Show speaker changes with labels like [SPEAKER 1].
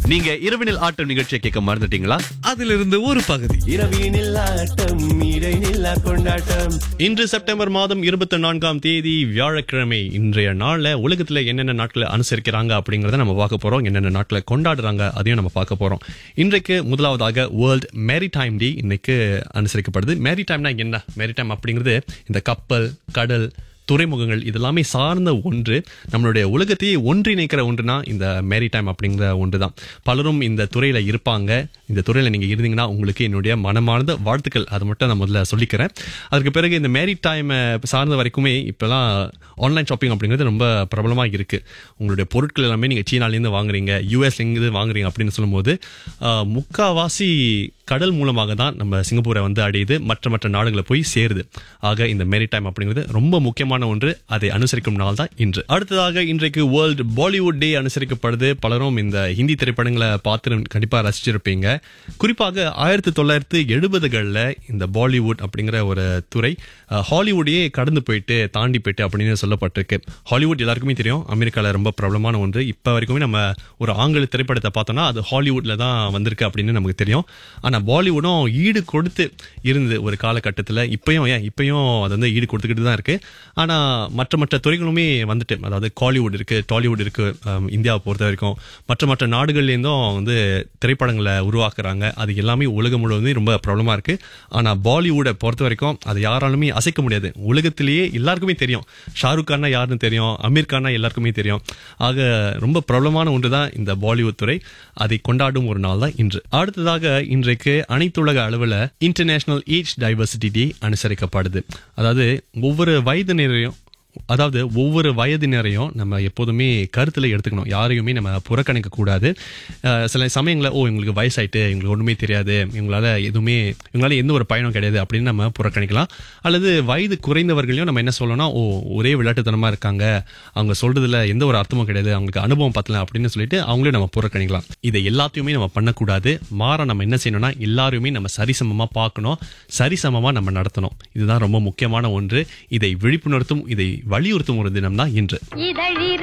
[SPEAKER 1] நீங்க இரவினில் ஆட்டம் நிகழ்ச்சியை கேட்க மறந்துட்டீங்களா
[SPEAKER 2] அதிலிருந்து ஒரு பகுதி
[SPEAKER 3] இரவினில் ஆட்டம் இடைநில்லா கொண்டாட்டம்
[SPEAKER 1] இன்று செப்டம்பர் மாதம் இருபத்தி நான்காம் தேதி வியாழக்கிழமை இன்றைய நாள்ல உலகத்துல என்னென்ன நாட்களை அனுசரிக்கிறாங்க அப்படிங்கறத நம்ம பார்க்க போறோம் என்னென்ன நாட்களை கொண்டாடுறாங்க அதையும் நம்ம பார்க்க போறோம் இன்றைக்கு முதலாவதாக வேர்ல்ட் மேரிடைம் டே இன்னைக்கு அனுசரிக்கப்படுது மேரிடைம்னா என்ன மேரிடைம் அப்படிங்கிறது இந்த கப்பல் கடல் துறைமுகங்கள் இதெல்லாமே சார்ந்த ஒன்று நம்மளுடைய உலகத்தையே ஒன்றிணைக்கிற ஒன்றுனா இந்த மேரிடைம் அப்படிங்கிற ஒன்று தான் பலரும் இந்த துறையில இருப்பாங்க இந்த துறையில நீங்க இருந்தீங்கன்னா உங்களுக்கு என்னுடைய மனமார்ந்த வாழ்த்துக்கள் அதை மட்டும் நான் முதல்ல சொல்லிக்கிறேன் அதுக்கு பிறகு இந்த மேரிடைம் சார்ந்த வரைக்குமே இப்பெல்லாம் ஆன்லைன் ஷாப்பிங் அப்படிங்கிறது ரொம்ப பிரபலமா இருக்கு உங்களுடைய பொருட்கள் எல்லாமே நீங்க சீனாலேருந்து வாங்குறீங்க யூஎஸ்ல இருந்து வாங்குறீங்க அப்படின்னு சொல்லும்போது ஆஹ், முக்காவாசி கடல் மூலமாக தான் நம்ம சிங்கப்பூரை வந்து அடையுது மற்ற மற்ற நாடுகளை போய் சேருது ஆக இந்த மேரிடைம் அப்படிங்கிறது ரொம்ப முக்கியமான ஒன்று அதை அனுசரிக்கும் நாள் தான் இன்று அடுத்ததாக இன்றைக்கு வேர்ல்டு பாலிவுட் டே அனுசரிக்கப்படுது பலரும் இந்த ஹிந்தி திரைப்படங்களை பார்த்து கண்டிப்பா ரசிச்சிருப்பீங்க குறிப்பாக ஆயிரத்தி தொள்ளாயிரத்தி எழுபதுகளில் இந்த பாலிவுட் அப்படிங்கிற ஒரு துறை அஹ், ஹாலிவுட்டையே கடந்து போயிட்டு தாண்டி போயிட்டு அப்படின்னு சொல்லப்பட்டிருக்கு ஹாலிவுட் எல்லாருக்குமே தெரியும் அமெரிக்காவில் ரொம்ப பிரபலமான ஒன்று இப்போ வரைக்குமே நம்ம ஒரு ஆங்கில திரைப்படத்தை பார்த்தோம்னா அது ஹாலிவுட்ல தான் வந்திருக்கு அப்படின்னு நமக்கு தெரியும் ஆனா பாலிவுடும் ஈடு கொடுத்து இருந்தது ஒரு காலகட்டத்தில் இப்பயும் ஏன் இப்பயும் அது வந்து ஈடு கொடுத்துக்கிட்டு தான் இருக்கு ஆனா மற்ற மற்ற துறைகளுமே வந்துட்டு அதாவது காலிவுட் இருக்கு டாலிவுட் இருக்கு அம், இந்தியாவை பொறுத்த வரைக்கும் மற்ற மற்ற நாடுகள்லேருந்தும் வந்து திரைப்படங்களை உருவாக்குறாங்க அது எல்லாமே உலகம் முழுவதும் ரொம்ப பிரபலமா இருக்கு ஆனா பாலிவுட்டை பொறுத்த வரைக்கும் அது யாராலுமே அசைக்க முடியாது உலகத்திலேயே எல்லாருக்குமே தெரியும் ஷாருக் கான்னா யாருன்னு தெரியும் அமீர் கான்னா எல்லாருக்குமே தெரியும் ஆக ரொம்ப பிரபலமான ஒன்று தான் இந்த பாலிவுட் துறை அதை கொண்டாடும் ஒரு நாள் தான் இன்று அடுத்ததாக இன்றைக்கு அனைத்துலக அளவில் இன்டர்நேஷனல் ஏஜ் டைவர்சிட்டி டே அனுசரிக்கப்படுது அதாவது ஒவ்வொரு வயதினரையும் அதாவது ஒவ்வொரு வயதினரையும் நம்ம எப்போதுமே கருத்தில் எடுத்துக்கணும் யாரையுமே நம்ம புறக்கணிக்க கூடாது அஹ் சில சமயங்களில் ஓ இவங்களுக்கு வயசாயிட்டு இவங்களுக்கு ஒன்றுமே தெரியாது இவங்களால எதுவுமே இவங்களால எந்த ஒரு பயனும் கிடையாது அப்படின்னு நம்ம புறக்கணிக்கலாம் அல்லது வயது குறைந்தவர்களையும் நம்ம என்ன சொல்லணும்னா ஓ ஒரே விளையாட்டுத்தனமாக இருக்காங்க அவங்க சொல்றதுல எந்த ஒரு அர்த்தமும் கிடையாது அவங்களுக்கு அனுபவம் பத்தல அப்படின்னு சொல்லிட்டு அவங்களே நம்ம புறக்கணிக்கலாம் இதை எல்லாத்தையுமே நம்ம பண்ணக்கூடாது மாற நம்ம என்ன செய்யணும்னா எல்லாருமே நம்ம சரிசமமாக பார்க்கணும் சரிசமமாக நம்ம நடத்தணும் இதுதான் ரொம்ப முக்கியமான ஒன்று இதை விழிப்புணர்த்தும் இதை வலியுறுத்தும் ஒரு தினம் தான் இன்று
[SPEAKER 4] இதழி